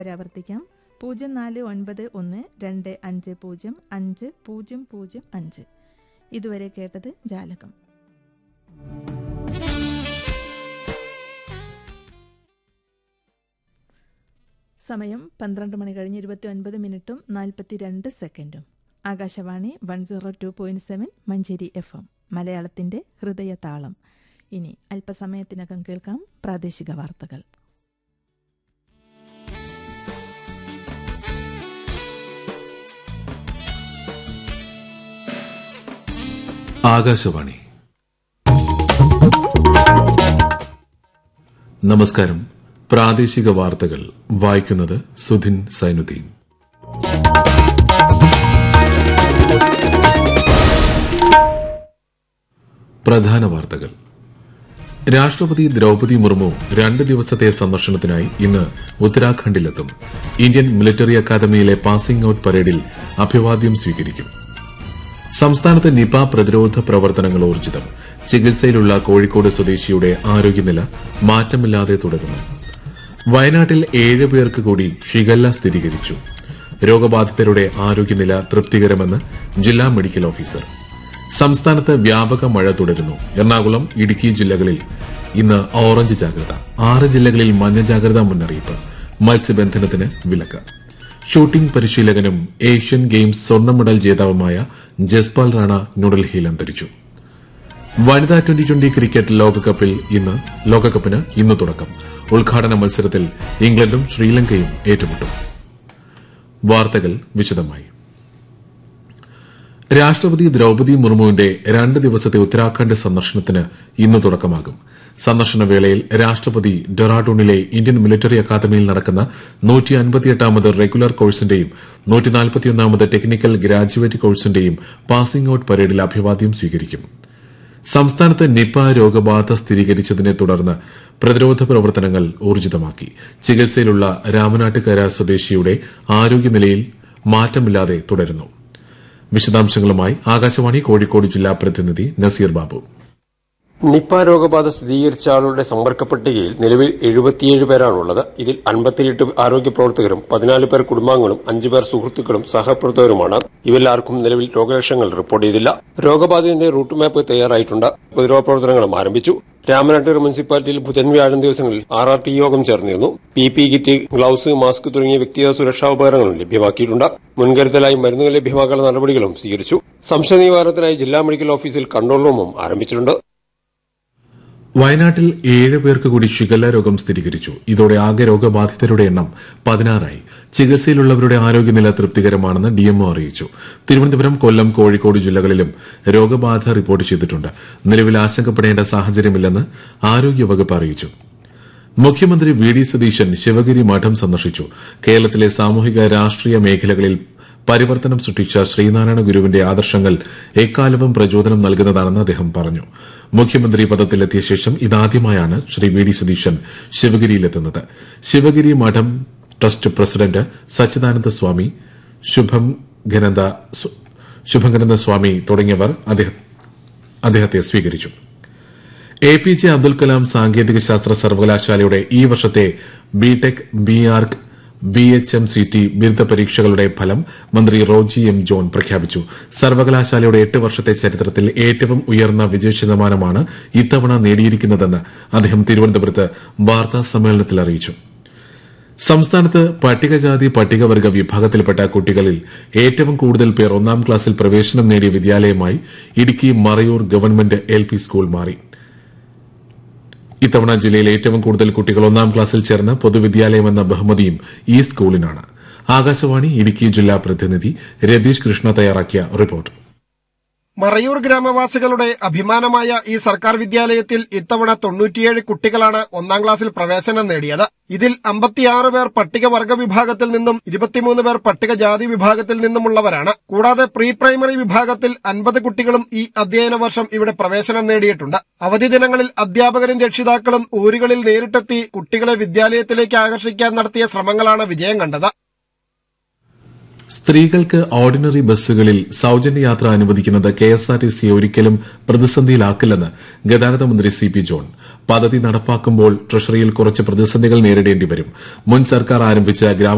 ആവർത്തിക്കാം പൂജ്യം നാല് ഒൻപത് ഒന്ന് രണ്ട് അഞ്ച് പൂജ്യം അഞ്ച് പൂജ്യം പൂജ്യം അഞ്ച് ഇതുവരെ കേട്ടത് ജാലകം സമയം പന്ത്രണ്ട് മണി കഴിഞ്ഞ് ഇരുപത്തി ഒൻപത് മിനിറ്റും നാൽപ്പത്തി രണ്ട് സെക്കൻഡും Akashvani one zero two point seven Manjeri F M മലയാളത്തിന്റെ ഹൃദയതാളം ഇനി അല്പസമയത്തിനകം കേൾക്കാം പ്രാദേശിക വാർത്തകൾ ആകാശവാണി നമസ്കാരം പ്രാദേശിക വാർത്തകൾ വായിക്കുന്നത് സുധിൻ സൈനുദ്ദീൻ പ്രധാന വാർത്തകൾ രാഷ്ട്രപതി ദ്രൌപതി മുർമു രണ്ട് ദിവസത്തെ സന്ദർശനത്തിനായി ഇന്ന് ഉത്തരാഖണ്ഡിലെത്തും ഇന്ത്യൻ മിലിറ്ററി അക്കാദമിയിലെ പാസിംഗ് ഔട്ട് പരേഡിൽ അഭിവാദ്യം സ്വീകരിക്കും സംസ്ഥാനത്ത് നിപ പ്രതിരോധ പ്രവർത്തനങ്ങൾ ഊർജിതം ചികിത്സയിലുള്ള കോഴിക്കോട് സ്വദേശിയുടെ ആരോഗ്യനില മാറ്റമില്ലാതെ തുടരുന്നു വയനാട്ടിൽ ഏഴ് പേർക്ക് കൂടി ഷിഗല്ല സ്ഥിരീകരിച്ചു രോഗബാധിതരുടെ ആരോഗ്യനില തൃപ്തികരമെന്ന് ജില്ലാ മെഡിക്കൽ ഓഫീസർ സംസ്ഥാനത്ത് വ്യാപക മഴ തുടരുന്നു എറണാകുളം ഇടുക്കി ജില്ലകളിൽ ഇന്ന് ഓറഞ്ച് ജാഗ്രത ആറ് ജില്ലകളിൽ മഞ്ഞ ജാഗ്രതാ മുന്നറിയിപ്പ് മത്സ്യബന്ധനത്തിന് വിലക്ക് ഷൂട്ടിംഗ് പരിശീലകനും ഏഷ്യൻ ഗെയിംസ് സ്വർണ്ണ മെഡൽ ജേതാവുമായ ജസ്പാൽ റാണ ന്യൂഡൽഹിയിൽ അന്തരിച്ചു വനിതാ ട്വന്റി ട്വന്റി ക്രിക്കറ്റ് ലോകകപ്പിൽ ഇന്ന് ലോകകപ്പിന് ഇന്ന് തുടക്കം ഉദ്ഘാടന മത്സരത്തിൽ ഇംഗ്ലണ്ടും ശ്രീലങ്കയും ഏറ്റുമുട്ടും വാർത്തകൾ വിശദമായി രാഷ്ട്രപതി ദ്രൌപതി മുർമുവിന്റെ രണ്ട് ദിവസത്തെ ഉത്തരാഖണ്ഡ് സന്ദർശനത്തിന് ഇന്ന് തുടക്കമാകും സന്ദർശന വേളയിൽ രാഷ്ട്രപതി ഡെറാഡൂണിലെ ഇന്ത്യൻ മിലിറ്ററി അക്കാദമിയിൽ നടക്കുന്ന നൂറ്റി അൻപത്തിയെട്ടാമത് റെഗുലർ കോഴ്സിന്റെയും നൂറ്റിനാൽപ്പത്തിയൊന്നാമത് ടെക്നിക്കൽ ഗ്രാജുവേറ്റ് കോഴ്സിന്റെയും പാസിംഗ് ഔട്ട് പരേഡിൽ അഭിവാദ്യം സ്വീകരിക്കും സംസ്ഥാനത്ത് നിപ രോഗബാധ സ്ഥിരീകരിച്ചതിനെ തുടർന്ന് പ്രതിരോധ പ്രവർത്തനങ്ങൾ ഊർജിതമാക്കി ചികിത്സയിലുള്ള രാമനാട്ടുകര സ്വദേശിയുടെ ആരോഗ്യനിലയിൽ മാറ്റമില്ലാതെ തുടരുന്നു വിശദാംശങ്ങളുമായി ആകാശവാണി കോഴിക്കോട് ജില്ലാ പ്രതിനിധി നസീർ ബാബു നിപ്പ രോഗബാധ സ്ഥിരീകരിച്ച ആളുടെ സമ്പർക്ക പട്ടികയിൽ നിലവിൽ എഴുപത്തിയേഴ് പേരാണുള്ളത് ഇതിൽ അൻപത്തിയെട്ട് ആരോഗ്യ പ്രവർത്തകരും പതിനാല് പേർ കുടുംബാംഗങ്ങളും അഞ്ചു പേർ സുഹൃത്തുക്കളും സഹപ്രവർത്തകരുമാണ് ഇവരിലാർക്കും നിലവിൽ രോഗലക്ഷണങ്ങൾ റിപ്പോർട്ട് ചെയ്തില്ല രോഗബാധിതന്റെ റൂട്ട് മാപ്പ് തയ്യാറായിട്ടുണ്ട് പ്രതിരോധ പ്രവർത്തനങ്ങളും ആരംഭിച്ചു രാമനാട്ടൂർ മുനിസിപ്പാലിറ്റിയിൽ ബുധൻ വ്യാഴം ദിവസങ്ങളിൽ ആർ ആർ ടി യോഗം ചേർന്നിരുന്നു P P kit gloves mask തുടങ്ങിയ വ്യക്തിഗത സുരക്ഷാ ഉപകരണങ്ങളും ലഭ്യമാക്കിയിട്ടുണ്ട് മുൻകരുതലായി മരുന്നുകൾ ലഭ്യമാക്കാനുള്ള നടപടികളും സ്വീകരിച്ചു സംശയ നിവാരണത്തിനായി ജില്ലാ മെഡിക്കൽ ഓഫീസിൽ കൺട്രോൾ റൂമും ആരംഭിച്ചിട്ടുണ്ട് വയനാട്ടിൽ ഏഴ് പേർക്ക് കൂടി ഷിഗല്ല രോഗം സ്ഥിരീകരിച്ചു ഇതോടെ ആകെ രോഗബാധിതരുടെ എണ്ണം പതിനാറായി ചികിത്സയിലുള്ളവരുടെ ആരോഗ്യനില തൃപ്തികരമാണെന്ന് ഡിഎംഒ അറിയിച്ചു തിരുവനന്തപുരം കൊല്ലം കോഴിക്കോട് ജില്ലകളിലും രോഗബാധ റിപ്പോർട്ട് ചെയ്തിട്ടുണ്ട് നിലവിൽ ആശങ്കപ്പെടേണ്ട സാഹചര്യമില്ലെന്ന് ആരോഗ്യവകുപ്പ് അറിയിച്ചു മുഖ്യമന്ത്രി വി ഡി സതീശൻ ശിവഗിരി മഠം സന്ദർശിച്ചു കേരളത്തിലെ സാമൂഹിക രാഷ്ട്രീയ മേഖലകളിൽ പരിവർത്തനം സൃഷ്ടിച്ച ശ്രീനാരായണ ഗുരുവിന്റെ ആദർശങ്ങൾ എക്കാലവും പ്രചോദനം നൽകുന്നതാണെന്ന് അദ്ദേഹം പറഞ്ഞു മുഖ്യമന്ത്രി പദത്തിലെത്തിയ ശേഷം ഇതാദ്യമായാണ് ശ്രീ വി ഡി സതീശൻ ശിവഗിരിയിലെത്തുന്നത് ശിവഗിരി മഠം ട്രസ്റ്റ് പ്രസിഡന്റ് സച്ചിദാനന്ദ സ്വാമി ശുഭം ഗനന്ദ ശുഭംഗനന്ദ സ്വാമി തുടങ്ങിയവർ അദ്ദേഹത്തെ സ്വീകരിച്ചു A P J Abdul Kalam സാങ്കേതിക ശാസ്ത്ര സർവകലാശാലയുടെ ഈ വർഷത്തെ BTech B Arch B H M C T ബിരുദ പരീക്ഷകളുടെ ഫലം മന്ത്രി റോജി എം ജോൺ പ്രഖ്യാപിച്ചു സർവകലാശാലയുടെ എട്ട് വർഷത്തെ ചരിത്രത്തിൽ ഏറ്റവും ഉയർന്ന വിജയ ശതമാനമാണ് ഇത്തവണ നേടിയിരിക്കുന്നതെന്ന് അദ്ദേഹം തിരുവനന്തപുരത്ത് വാർത്താ സമ്മേളനത്തിൽ അറിയിച്ചു സംസ്ഥാനത്ത് പട്ടികജാതി പട്ടികവർഗ വിഭാഗത്തിൽപ്പെട്ട കുട്ടികളിൽ ഏറ്റവും കൂടുതൽ പേർ ഒന്നാം ക്ലാസ്സിൽ പ്രവേശനം നേടിയ വിദ്യാലയമായി Idukki Marayoor government L P school മാറി ഇത്തവണ ജില്ലയിൽ ഏറ്റവും കൂടുതൽ കുട്ടികൾ ഒന്നാം ക്ലാസ്സിൽ ചേർന്ന പൊതുവിദ്യാലയമെന്ന ബഹുമതിയും ഈ സ്കൂളിനാണ് ആകാശവാണി ഇടുക്കി ജില്ലാ പ്രതിനിധി രതീഷ് കൃഷ്ണ തയ്യാറാക്കിയ റിപ്പോർട്ട് മറയൂർ ഗ്രാമവാസികളുടെ അഭിമാനമായ ഈ സർക്കാർ വിദ്യാലയത്തിൽ ഇത്തവണ തൊണ്ണൂറ്റിയേഴ് കുട്ടികളാണ് ഒന്നാം ക്ലാസ്സിൽ പ്രവേശനം നേടിയത് ഇതിൽ അമ്പത്തിയാറ് പേർ പട്ടികവർഗ വിഭാഗത്തിൽ നിന്നും ഇരുപത്തിമൂന്ന് പേർ പട്ടികജാതി വിഭാഗത്തിൽ നിന്നുമുള്ളവരാണ് കൂടാതെ പ്രീ പ്രൈമറി വിഭാഗത്തിൽ അൻപത് കുട്ടികളും ഈ അധ്യയന വർഷം ഇവിടെ പ്രവേശനം നേടിയിട്ടുണ്ട് അവധി ദിനങ്ങളിൽ അധ്യാപകരും രക്ഷിതാക്കളും ഊരുകളിൽ നേരിട്ടെത്തി കുട്ടികളെ വിദ്യാലയത്തിലേക്ക് ആകർഷിക്കാൻ നടത്തിയ ശ്രമങ്ങളാണ് വിജയം കണ്ടത് സ്ത്രീകൾക്ക് ഓർഡിനറി ബസ്സുകളിൽ സൌജന്യ യാത്ര അനുവദിക്കുന്നത് കെഎസ്ആർടിസിയെ ഒരിക്കലും പ്രതിസന്ധിയിലാക്കില്ലെന്ന് ഗതാഗത മന്ത്രി സി പി ജോൺ പദ്ധതി നടപ്പാക്കുമ്പോൾ ട്രഷറിയിൽ കുറച്ച് പ്രതിസന്ധികൾ നേരിടേണ്ടി വരും മുൻ സർക്കാർ ആരംഭിച്ച ഗ്രാമ